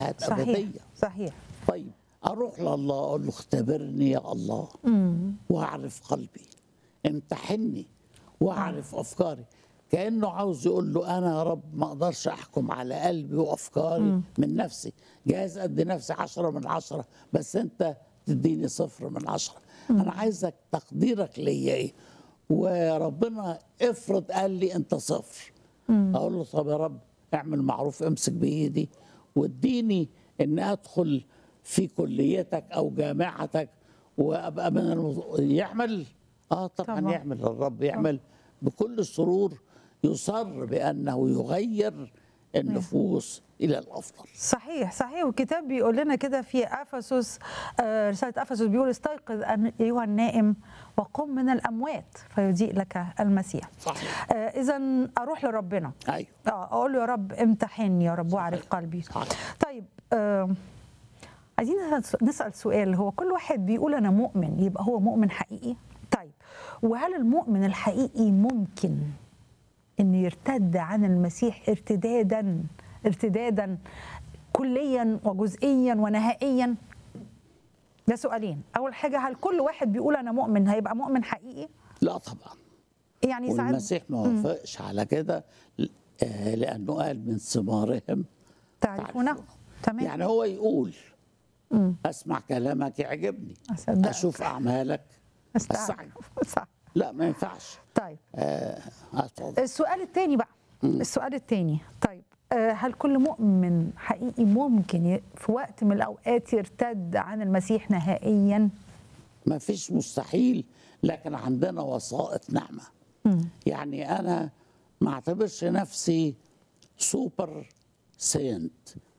صحيح أبدية صحيح طيب أروح لله أقول له اختبرني يا الله وأعرف قلبي امتحني وأعرف أفكاري كأنه عاوز يقول له أنا يا رب ما أقدرش أحكم على قلبي وأفكاري من نفسي جايز أدي نفسي عشرة من عشرة بس أنت تديني صفر من عشرة أنا عايزك تقديرك ليا إيه وربنا افرض قال لي أنت صفر أقول له طب يا رب اعمل معروف امسك بإيدي واديني ان ادخل في كليتك او جامعتك وابقى من المز... يعمل اه طبعا, طبعاً. طبعا يعمل الرب يعمل بكل سرور يصر بانه يغير النفوس الى الافضل صحيح صحيح والكتاب بيقول لنا كده في افسس آه، رساله افسس بيقول استيقظ أن- ايها النائم وقم من الاموات فيضيء لك المسيح صحيح اذا اروح لربنا ايوه اه اقول له يا رب امتحني يا رب واعرف قلبي صحيح. طيب آه عايزين نسأل- نسال سؤال هو كل واحد بيقول انا مؤمن يبقى هو مؤمن حقيقي طيب وهل المؤمن الحقيقي ممكن انه يرتد عن المسيح ارتدادا ارتدادا كليا وجزئيا ونهائيا ده سؤالين اول حاجه هل كل واحد بيقول انا مؤمن هيبقى مؤمن حقيقي لا طبعا يعني ساعات والمسيح ما وافقش على كده آه، لانه قال من ثمارهم تعرفونه تعرفونه. تمام يعني هو يقول اسمع كلامك يعجبني أصدقك. اشوف اعمالك استعجب صح لا ما ينفعش طيب آه، اتفضل السؤال الثاني بقى السؤال الثاني طيب آه، هل كل مؤمن حقيقي ممكن ي- في وقت من الاوقات يرتد عن المسيح نهائيا ما فيش مستحيل لكن عندنا وسائط نعمة يعني أنا ما اعتبرش نفسي سوبر سينت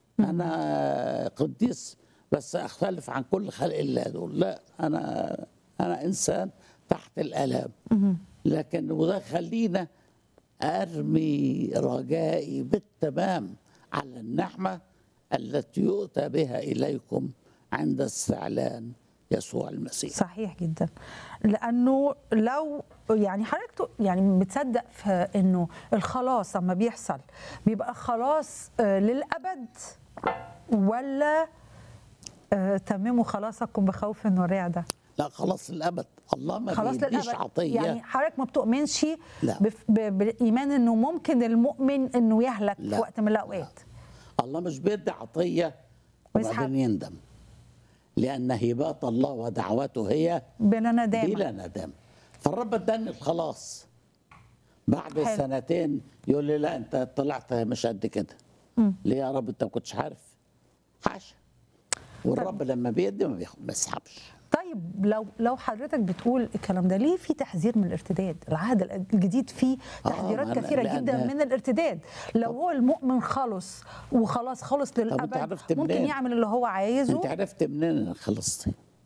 أنا قديس بس أختلف عن كل خلق الله دول لا أنا أنا إنسان تحت الآلام لكن وده خلينا أرمي رجائي بالتمام على النعمة التي يؤتى بها إليكم عند استعلان يسوع المسيح صحيح جدا لانه لو يعني حضرتك تق- يعني بتصدق في انه الخلاص لما بيحصل بيبقى خلاص آه، للابد ولا آه، تمموا خلاصكم بخوف ورعده لا خلاص الأبد الله ما خلاص بيديش للابد عطية يعني حضرتك ما بتؤمنش لا. بف- ب- بالايمان انه ممكن المؤمن انه يهلك في لا. وقت من الاوقات الله مش بيدي عطية ويسحب. وبعدين يندم لأن هبات الله ودعوته هي بلا ندامه بلا ندم فالرب اداني الخلاص بعد حلو. سنتين يقول لي لا انت طلعت مش قد كده ليه يا رب انت ما كنتش عارف حاشا والرب لما بيدي ما بياخد- ما بيسحبش طيب لو لو حضرتك بتقول الكلام ده ليه في تحذير من الارتداد العهد الجديد فيه تحذيرات ما أنا- كثيره لأن- جدا من الارتداد لو هو المؤمن خلص وخلاص خلص للابد عرفت ممكن منين؟ يعمل اللي هو عايزه انت عرفت منين انك خلصت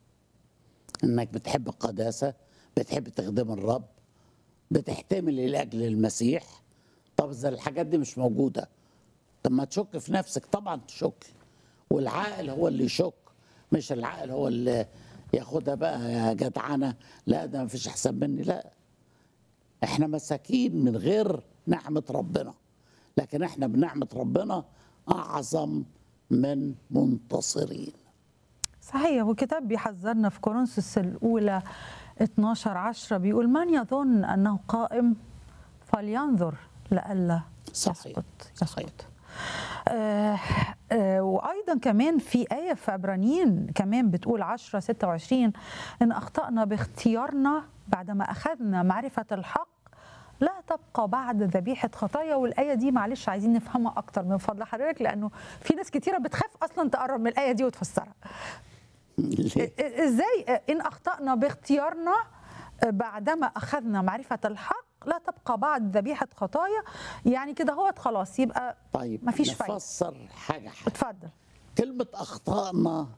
انك بتحب القداسه بتحب تخدم الرب بتحتمل لاجل المسيح طب اذا الحاجات دي مش موجوده طب ما تشك في نفسك طبعا تشك والعاقل هو اللي يشك مش العاقل هو اللي ياخدها بقى يا جدعنه لا ده ما فيش احسن مني لا احنا مساكين من غير نعمه ربنا لكن احنا بنعمه ربنا اعظم من منتصرين صحيح والكتاب بيحذرنا في كورنثوس الاولى 12 10 بيقول من يظن انه قائم فلينظر لئلا صحيح. يسقط صحيح. يسقط آه آه وايضا كمان في ايه في عبرانيين كمان بتقول 10 26 ان اخطانا باختيارنا بعدما اخذنا معرفه الحق لا تبقى بعد ذبيحه خطايا والايه دي معلش عايزين نفهمها اكتر من فضل حضرتك لانه في ناس كتيره بتخاف اصلا تقرب من الايه دي وتفسرها ليه؟ ازاي ان اخطانا باختيارنا بعدما اخذنا معرفه الحق لا تبقى بعد ذبيحه خطايا يعني كده هو خلاص يبقى طيب مفيش فايدة. نفسر حاجه حاجه اتفضل كلمه اخطانا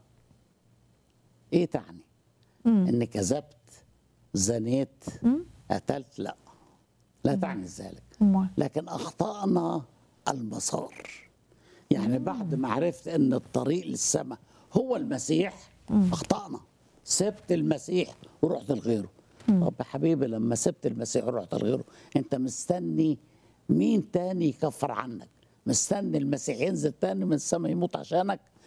ايه تعني اني كذبت زنيت قتلت لا لا تعني ذلك أمال. لكن اخطانا المسار يعني بعد ما عرفت ان الطريق للسماء هو المسيح اخطانا سبت المسيح ورحت لغيره طب يا حبيبي لما سبت المسيح ورحت لغيره انت مستني مين تاني يكفر عنك مستني المسيح ينزل تاني من السماء يموت عشانك